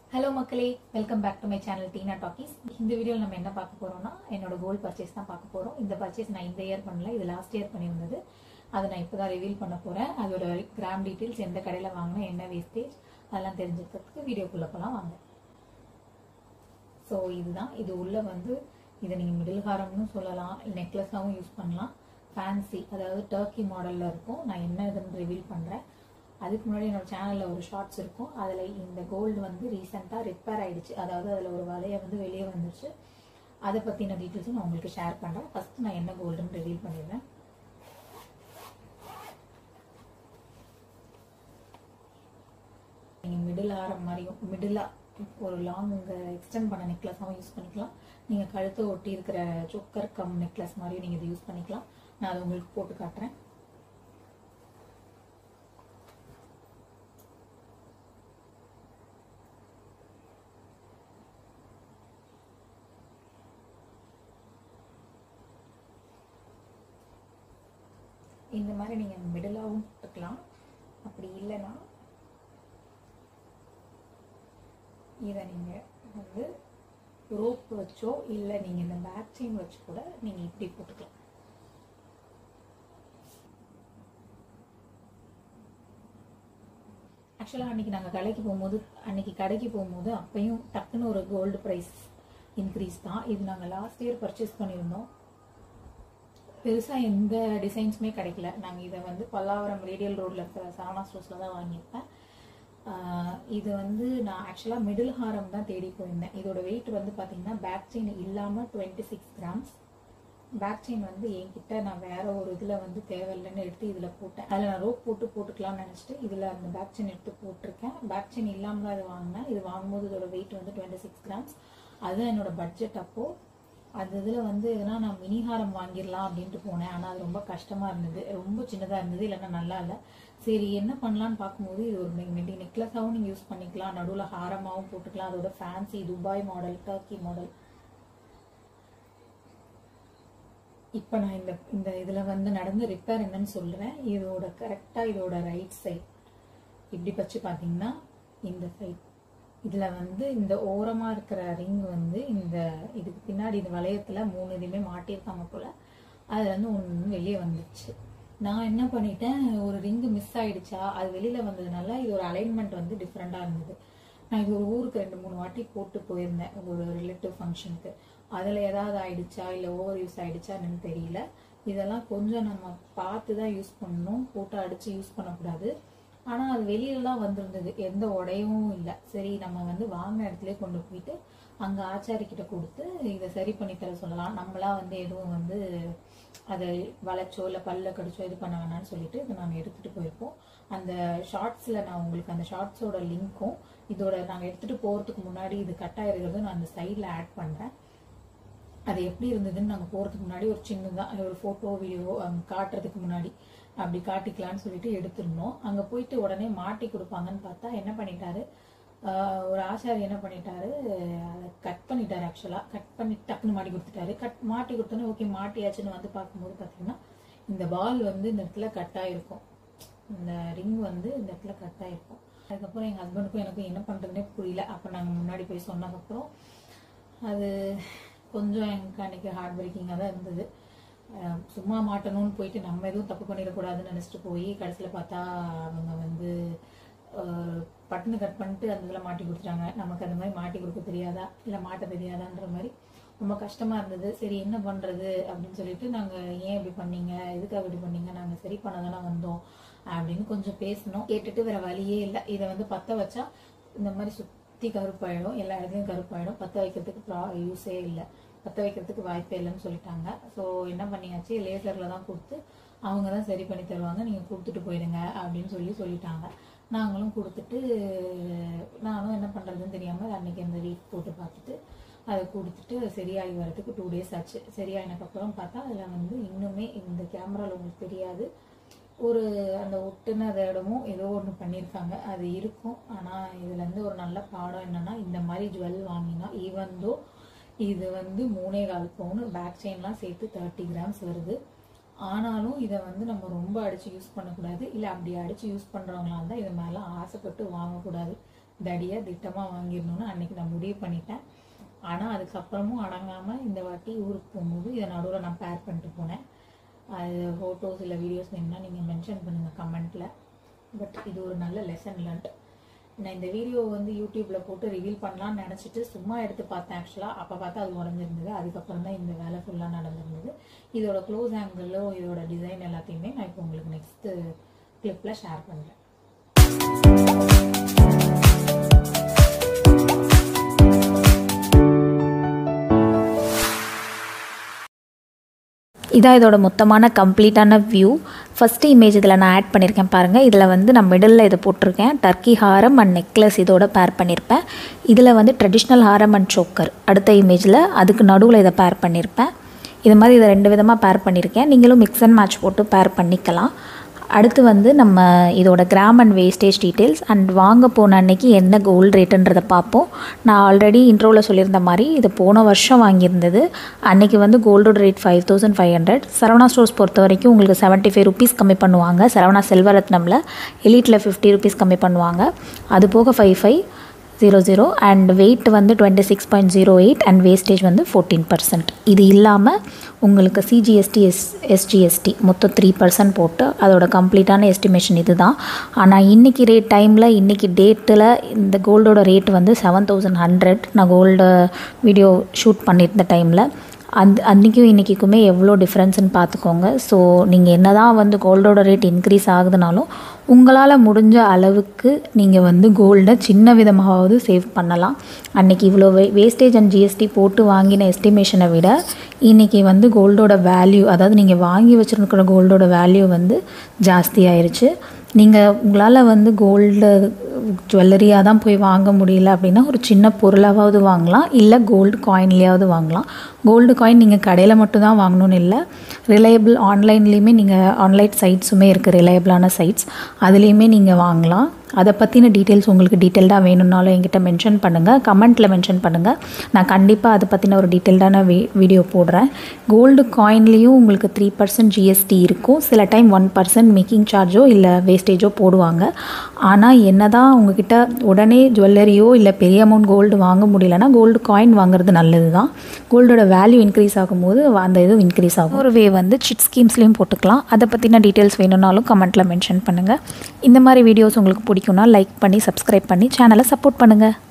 hello மக்களே welcome back to my channel Teena talkies இந்த வீடியோவில் நம்ம என்ன பார்க்க போறோம்னா என்னோட கோல்ட் பர்ச்சேஸ் தான் பார்க்க போறோம் இந்த பர்ச்சேஸ் நான் இந்த இயர் பண்ணல இது லாஸ்ட் இயர் பண்ணியிருந்தது அதை நான் இப்போ தான் ரிவீல் பண்ண போறேன் அதோட கிராம் டீட்டெயில்ஸ் எந்த கடையில் வாங்கினேன் என்ன வேஸ்டேஜ் அதெல்லாம் தெரிஞ்சுக்கிறதுக்கு வீடியோக்குள்ளே போகலாம் வாங்க ஸோ இதுதான் இது உள்ள வந்து இதை நீங்கள் மிடில் ஹாரம்னு சொல்லலாம் நெக்லஸாகவும் யூஸ் பண்ணலாம் ஃபேன்சி அதாவது டர்க்கி மாடலில் இருக்கும் நான் என்ன இதுன்னு ரிவீல் பண்ணுறேன் அதுக்கு முன்னாடி என்னோட சேனலில் ஒரு ஷார்ட்ஸ் இருக்கும் அதில் இந்த கோல்டு வந்து ரீசெண்டாக ரிப்பேர் ஆயிடுச்சு அதாவது அதில் ஒரு வலையை வந்து வெளியே வந்துருச்சு அதை பற்றின டீட்டெயில்ஸும் நான் உங்களுக்கு ஷேர் பண்ணுறேன் ஃபஸ்ட்டு நான் என்ன கோல்டுன்னு ரிவீல் பண்ணிடுறேன் நீங்கள் மிடில் ஆரம் மாதிரியும் மிடிலாக ஒரு லாங் எக்ஸ்டெண்ட் பண்ண நெக்லஸாகவும் யூஸ் பண்ணிக்கலாம் நீங்கள் கழுத்தை ஒட்டி இருக்கிற சொக்கர் கம் நெக்லஸ் மாதிரியும் நீங்கள் இதை யூஸ் பண்ணிக்கலாம் நான் அதை உங்களுக்கு போட்டு காட்டுறேன் இந்த மாதிரி நீங்கள் மிடிலாகவும் போட்டுக்கலாம் அப்படி இல்லைன்னா இதை நீங்கள் வந்து ரோப் வச்சோ இல்லை நீங்கள் இந்த பேக் செயின் வச்சு கூட நீங்கள் இப்படி போட்டுக்கலாம் ஆக்சுவலாக அன்றைக்கி நாங்கள் கடைக்கு போகும்போது அன்றைக்கி கடைக்கு போகும்போது அப்பையும் டக்குன்னு ஒரு கோல்டு ப்ரைஸ் இன்க்ரீஸ் தான் இது நாங்கள் லாஸ்ட் இயர் பர்ச்சேஸ் பண்ணியிருந்தோம் பெருசாக எந்த டிசைன்ஸுமே கிடைக்கல நாங்கள் இதை வந்து பல்லாவரம் ரேடியல் ரோடில் இருக்க சரவணா ஸ்டோர்ஸில் தான் வாங்கியிருப்பேன் இது வந்து நான் ஆக்சுவலாக மிடில் ஹாரம் தான் தேடி போயிருந்தேன் இதோட வெயிட் வந்து பார்த்தீங்கன்னா பேக் செயின் இல்லாமல் twenty six grams back chain வந்து என்கிட்ட நான் வேற ஒரு இதில் வந்து தேவையில்லைன்னு எடுத்து இதில் போட்டேன் அதில் நான் ரோப் போட்டு போட்டுக்கலாம்னு நினச்சிட்டு இதில் அந்த பேக் செயின் எடுத்து போட்டிருக்கேன் பேக் செயின் இல்லாமல் தான் இது வாங்கினேன் இது வாங்கும்போது இதோட வெயிட் வந்து டுவெண்ட்டி சிக்ஸ் கிராம்ஸ் அதுதான் என்னோட பட்ஜெட் அப்போது அந்த இதில் வந்து எதுனா நான் மினிஹாரம் வாங்கிடலாம் அப்படின்ட்டு போனேன் ஆனால் அது ரொம்ப கஷ்டமாக இருந்தது ரொம்ப சின்னதாக இருந்தது இல்லைன்னா நல்லா இல்லை சரி என்ன பண்ணலான்னு பார்க்கும்போது இது ஒரு மெட்டி நெக்லஸாகவும் நீங்கள் யூஸ் பண்ணிக்கலாம் நடுவில் ஹாரமாகவும் போட்டுக்கலாம் அதோட fancy Dubai model Turkey model இப்போ நான் இந்த இந்த இதில் வந்து நடந்த ரிப்பேர் என்னன்னு சொல்கிறேன் இதோட கரெக்டாக இதோட ரைட் சைட் இப்படி வச்சு பார்த்தீங்கன்னா இந்த சைட் இதில் வந்து இந்த ஓரமாக இருக்கிற ரிங் வந்து இந்த இதுக்கு பின்னாடி இந்த வளையத்தில் மூணு இதுவுமே மாட்டியிருக்காங்க போல் அதில் வந்து ஒன்று வெளியே வந்துச்சு நான் என்ன பண்ணிட்டேன் ஒரு ரிங்கு மிஸ் ஆயிடுச்சா அது வெளியில் வந்ததுனால இது ஒரு அலைன்மெண்ட் வந்து டிஃப்ரெண்ட்டாக இருந்தது நான் இது ஒரு ஊருக்கு ரெண்டு மூணு வாட்டி போட்டு போயிருந்தேன் ஒரு ரிலேட்டிவ் ஃபங்க்ஷனுக்கு அதில் ஏதாவது ஆயிடுச்சா இல்லை ஓவர் யூஸ் ஆயிடுச்சா என்னன்னு தெரியல இதெல்லாம் கொஞ்சம் நம்ம பார்த்து தான் யூஸ் பண்ணணும் போட்டு அடித்து யூஸ் பண்ணக்கூடாது ஆனால் அது வெளியிலலாம் வந்திருந்தது எந்த உடையவும் இல்லை சரி நம்ம வந்து வாங்கின இடத்துல கொண்டு போயிட்டு அங்கே ஆச்சாரிக்கிட்ட கொடுத்து இதை சரி பண்ணி தர சொல்லலாம் நம்மளாம் வந்து எதுவும் வந்து அதை வளைச்சோ இல்லை பல்ல கடிச்சோ இது பண்ண வேணாம்னு சொல்லிட்டு இதை நாங்கள் எடுத்துகிட்டு போயிருப்போம் அந்த ஷார்ட்ஸில் நான் உங்களுக்கு அந்த ஷார்ட்ஸோட லிங்க்கும் இதோட நாங்கள் எடுத்துகிட்டு போகிறதுக்கு முன்னாடி இது கட் ஆயிருக்கிறதும் நான் அந்த சைடில் ஆட் பண்ணுறேன் அது எப்படி இருந்ததுன்னு நாங்கள் போகிறதுக்கு முன்னாடி ஒரு சின்னதாக ஒரு ஃபோட்டோ வீடியோ காட்டுறதுக்கு முன்னாடி அப்படி காட்டிக்கலான்னு சொல்லிட்டு எடுத்திருந்தோம் அங்கே போயிட்டு உடனே மாட்டி கொடுப்பாங்கன்னு பார்த்தா என்ன பண்ணிட்டாரு ஒரு ஆச்சாரி என்ன பண்ணிட்டாரு அதை கட் பண்ணிட்டாரு ஆக்சுவலாக கட் பண்ணி டக்குன்னு மாட்டி கொடுத்துட்டாரு கட் மாட்டி கொடுத்தோன்னே ஓகே மாட்டியாச்சுன்னு வந்து பார்க்கும்போது பார்த்தீங்கன்னா இந்த பால் வந்து இந்த இடத்துல கட் ஆகிருக்கும் இந்த ரிங் வந்து இந்த இடத்துல கட் ஆகிருக்கும் அதுக்கப்புறம் எங்கள் ஹஸ்பண்டுக்கும் எனக்கும் என்ன பண்ணுறதுனே புரியல அப்போ நாங்கள் முன்னாடி போய் சொன்னதுக்கப்புறம் அது கொஞ்சம் எனக்கு அன்றைக்கி ஹார்ட் பிரேக்கிங்காக தான் இருந்தது சும்மா மாட்டணும்னு போயிட்டு நம்ம எதுவும் தப்பு பண்ணிடக்கூடாதுன்னு நினச்சிட்டு போய் கடைசியில் பார்த்தா அவங்க வந்து பட்டுன்னு கட் பண்ணிட்டு அந்த இதில் மாட்டி கொடுத்துட்டாங்க நமக்கு அந்த மாதிரி மாட்டி கொடுக்க தெரியாதா இல்லை மாட்ட தெரியாதான்ற மாதிரி ரொம்ப கஷ்டமாக இருந்தது சரி என்ன பண்ணுறது அப்படின்னு சொல்லிட்டு நாங்கள் ஏன் இப்படி பண்ணீங்க எதுக்காக இப்படி பண்ணீங்க நாங்கள் சரி பண்ண தானே வந்தோம் அப்படின்னு கொஞ்சம் பேசணும் கேட்டுட்டு வேற வழியே இல்லை இதை வந்து பற்ற வச்சா இந்த மாதிரி சுற்றி கருப்பாயிடும் எல்லா இடத்துலையும் கருப்பாயிடும் பற்ற வைக்கிறதுக்கு யூஸே இல்லை பற்ற வைக்கிறதுக்கு வாய்ப்பே இல்லைன்னு சொல்லிட்டாங்க ஸோ என்ன பண்ணியாச்சு லேசரில் தான் கொடுத்து அவங்க தான் சரி பண்ணி தருவாங்க நீங்கள் கொடுத்துட்டு போயிடுங்க அப்படின்னு சொல்லி சொல்லிட்டாங்க நாங்களும் கொடுத்துட்டு நானும் என்ன பண்ணுறதுன்னு தெரியாமல் அன்றைக்கி அந்த வீக் போட்டு பார்த்துட்டு அதை கொடுத்துட்டு சரியாகி வரதுக்கு டூ டேஸ் ஆச்சு சரியாயினக்கப்புறம் பார்த்தா அதில் வந்து இன்னுமே இந்த கேமராவில் உங்களுக்கு தெரியாது ஒரு அந்த ஒட்டுன இடமும் ஏதோ ஒன்று பண்ணியிருக்காங்க அது இருக்கும் ஆனால் இதுலேருந்து ஒரு நல்ல பாடம் என்னென்னா இந்த மாதிரி ஜுவல் வாங்கினா ஈவன் தோ இது வந்து மூணே கால் பவுன் பேக் செயின்லாம் சேர்த்து தேர்ட்டி கிராம்ஸ் வருது ஆனாலும் இதை வந்து நம்ம ரொம்ப அடித்து யூஸ் பண்ணக்கூடாது இல்லை அப்படி அடித்து யூஸ் பண்ணுறவங்களா இருந்தால் இது மேலே ஆசைப்பட்டு வாங்கக்கூடாது தடியாக திட்டமாக வாங்கிடணும்னு அன்னைக்கு நான் முடிவு பண்ணிட்டேன் ஆனால் அதுக்கப்புறமும் அடங்காமல் இந்த வாட்டி ஊருக்கு போகும்போது இதை நடுவில் நான் பேர் பண்ணிட்டு போனேன் அது ஃபோட்டோஸ் இல்லை வீடியோஸ் வேணும்னா நீங்கள் மென்ஷன் பண்ணுங்கள் கமெண்ட்டில் பட் இது ஒரு நல்ல லெசன் லேர்ன்ட் நான் இந்த வீடியோ வந்து யூடியூப்பில் போட்டு ரிவீல் பண்ணலாம்னு நினச்சிட்டு சும்மா எடுத்து பார்த்தேன் ஆக்சுவலாக அப்போ பார்த்தா அது உடஞ்சிருந்தது அதுக்கப்புறம் தான் இந்த வேலை ஃபுல்லாக நடந்திருந்தது இதோட க்ளோஸ் ஆங்கிளோ இதோட டிசைன் எல்லாத்தையுமே நான் இப்போ உங்களுக்கு நெக்ஸ்ட்டு கிளிப்பில் ஷேர் பண்ணுறேன் இதான் இதோட மொத்தமான கம்ப்ளீட்டான வியூ ஃபஸ்ட்டு இமேஜ் இதில் நான் ஆட் பண்ணியிருக்கேன் பாருங்கள் இதில் வந்து நான் மிடில் இதை போட்டிருக்கேன் டர்க்கி ஹாரம் அண்ட் நெக்லஸ் இதோட பேர் பண்ணியிருப்பேன் இதில் வந்து ட்ரெடிஷ்னல் ஹாரம் அண்ட் சோக்கர் அடுத்த இமேஜில் அதுக்கு நடுவில் இதை பேர் பண்ணியிருப்பேன் இது மாதிரி இதை ரெண்டு விதமாக பேர் பண்ணியிருக்கேன் நீங்களும் மிக்ஸ் அண்ட் மேட்ச் போட்டு பேர் பண்ணிக்கலாம் அடுத்து வந்து நம்ம இதோட gram and wastage details and வாங்க போன அன்னைக்கு என்ன கோல்டு ரேட்டுன்றதை பார்ப்போம் நான் ஆல்ரெடி இன்ட்ரோவில் சொல்லியிருந்த மாதிரி இது போன வருஷம் வாங்கியிருந்தது அன்னைக்கு வந்து கோல்டோட rate five thousand five hundred Saravana stores பொறுத்த வரைக்கும் உங்களுக்கு செவன்ட்டி ஃபைவ் ருபீஸ் கம்மி பண்ணுவாங்க சரவணா செல்வரத்னமில் எலிட்டில் ஃபிஃப்டி ருபீஸ் கம்மி பண்ணுவாங்க அது போக five five zero zero and weight வந்து twenty six point zero eight and wastage வந்து ஃபோர்டீன் பர்சன்ட் இது இல்லாமல் உங்களுக்கு சிஜிஎஸ்டி எஸ் எஸ்ஜிஎஸ்டி மொத்தம் த்ரீ பர்சன்ட் போட்டு அதோட கம்ப்ளீட்டான எஸ்டிமேஷன் இது தான் ஆனால் இன்றைக்கி ரேட் டைமில் இன்றைக்கி டேட்டில் இந்த கோல்டோட ரேட் வந்து செவன் தௌசண்ட் ஹண்ட்ரட் நான் கோல்டு வீடியோ ஷூட் பண்ணியிருந்த டைமில் அந்த அன்றைக்கும் இன்றைக்கிக்குமே எவ்வளோ டிஃப்ரென்ஸ்னு பார்த்துக்கோங்க ஸோ நீங்கள் என்ன தான் வந்து கோல்டோட ரேட் இன்க்ரீஸ் ஆகுதுனாலும் உங்களால் முடிஞ்ச அளவுக்கு நீங்கள் வந்து கோல்டை சின்ன விதமாவது சேவ் பண்ணலாம் அன்றைக்கி இவ்வளோ வே வேஸ்டேஜ் அண்ட் ஜிஎஸ்டி போட்டு வாங்கின எஸ்டிமேஷனை விட இன்றைக்கி வந்து கோல்டோட வேல்யூ அதாவது நீங்கள் வாங்கி வச்சுருக்கிற கோல்டோட வேல்யூ வந்து ஜாஸ்தி ஆயிருச்சு நீங்கள் உங்களால் வந்து கோல்டு ஜுவல்லரியாக தான் போய் வாங்க முடியல அப்படின்னா ஒரு சின்ன பொருளாவது வாங்கலாம் இல்லை கோல்டு காயின்லேயாவது வாங்கலாம் கோல்டு காயின் நீங்கள் கடையில் மட்டும் தான் வாங்கணும்னு இல்லை ரிலையபிள் ஆன்லைன்லேயுமே நீங்கள் ஆன்லைன் சைட்ஸுமே இருக்குது ரிலையபிளான சைட்ஸ் அதுலேயுமே நீங்கள் வாங்கலாம் அதை பற்றின டீட்டெயில்ஸ் உங்களுக்கு டீட்டெயில்டாக வேணும்னாலும் என்கிட்ட மென்ஷன் பண்ணுங்கள் கமெண்ட்டில் மென்ஷன் பண்ணுங்கள் நான் கண்டிப்பாக அதை பற்றின ஒரு டீட்டெயில்டான வீ வீடியோ போடுறேன் கோல்டு காயின்லேயும் உங்களுக்கு த்ரீ பர்சன்ட் ஜிஎஸ்டி இருக்கும் சில டைம் ஒன் பர்சன்ட் மேக்கிங் சார்ஜோ இல்லை வேஸ்டேஜோ போடுவாங்க ஆனால் என்ன தான் உங்ககிட்ட உடனே ஜுவல்லரியோ இல்லை பெரிய அமௌண்ட் கோல்டு வாங்க முடியலன்னா கோல்டு காயின் வாங்குறது நல்லது தான் கோல்டோட வேல்யூ இன்க்ரீஸ் ஆகும்போது அந்த இது இன்க்ரீஸ் ஆகும் ஒரு வே வந்து சிட் ஸ்கீம்ஸ்லேயும் போட்டுக்கலாம் அதை பற்றின டீட்டெயில்ஸ் வேணும்னாலும் கமெண்ட்டில் மென்ஷன் பண்ணுங்கள் இந்த மாதிரி வீடியோஸ் உங்களுக்கு பிடிக்கும்னா லைக் பண்ணி சப்ஸ்கிரைப் பண்ணி சேனலை சப்போர்ட் பண்ணுங்கள்